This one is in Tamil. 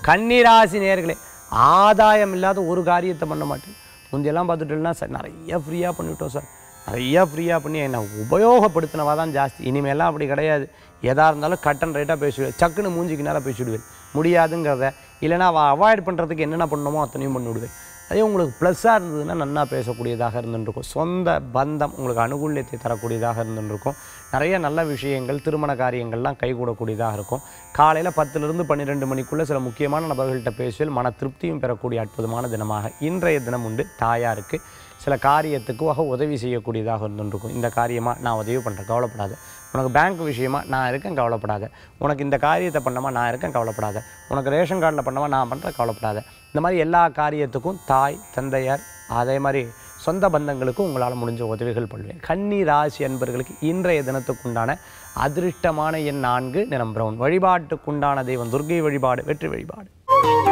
கன்னிராசி நேர்களே ஆதாயம் இல்லாத ஒரு காரியத்தை பண்ண மாட்டேன் முந்தையெல்லாம் பார்த்துட்டோம்னா சார் நிறைய ஃப்ரீயாக பண்ணிவிட்டோம் சார் நிறையா ஃப்ரீயாக பண்ணி என்னை உபயோகப்படுத்தினவா தான் ஜாஸ்தி இனிமேலாம் அப்படி கிடையாது எதாக இருந்தாலும் கட்டன் ரேட்டாக பேசிவிடுவேன் சக்குன்னு மூஞ்சிக்கு நேரம் பேசிவிடுவேன் முடியாதுங்கிறத இல்லைனா அவள் அவாய்ட் பண்ணுறதுக்கு என்னென்ன பண்ணணுமோ அத்தனையும் பண்ணிவிடுவேன் அதே உங்களுக்கு ப்ளஸ்ஸாக இருந்ததுன்னா நன்னா பேசக்கூடியதாக இருந்துருக்கும் சொந்த பந்தம் உங்களுக்கு அனுகூல்யத்தை தரக்கூடியதாக இருந்துருக்கும் நிறைய நல்ல விஷயங்கள் திருமண காரியங்கள்லாம் கைகூடக்கூடியதாக இருக்கும் காலையில் பத்துலேருந்து பன்னிரெண்டு மணிக்குள்ளே சில முக்கியமான நபர்கள்ட்ட பேசுவேல் மன திருப்தியும் பெறக்கூடிய அற்புதமான தினமாக இன்றைய தினம் உண்டு தாயாருக்கு சில காரியத்துக்கு வகை உதவி செய்யக்கூடியதாக இருந்துருக்கும் இந்த காரியமாக நான் உதவி பண்ணுறேன் கவலைப்படாத உனக்கு பேங்க் விஷயமா நான் இருக்கேன் கவலைப்படாத உனக்கு இந்த காரியத்தை பண்ணமா நான் இருக்கேன் கவலைப்படாத உனக்கு ரேஷன் கார்டில் பண்ணமா நான் பண்ணுறேன் கவலைப்படாத இந்த மாதிரி எல்லா காரியத்துக்கும் தாய் தந்தையார் அதே மாதிரி சொந்த பந்தங்களுக்கும் உங்களால் முடிஞ்ச உதவிகள் பண்ணுவேன் கன்னி ராசி அன்பர்களுக்கு இன்றைய தினத்துக்குண்டான அதிருஷ்டமான எண் நான்கு நிறம் பிரவுன் வழிபாட்டுக்குண்டான தெய்வம் துர்கை வழிபாடு வெற்றி வழிபாடு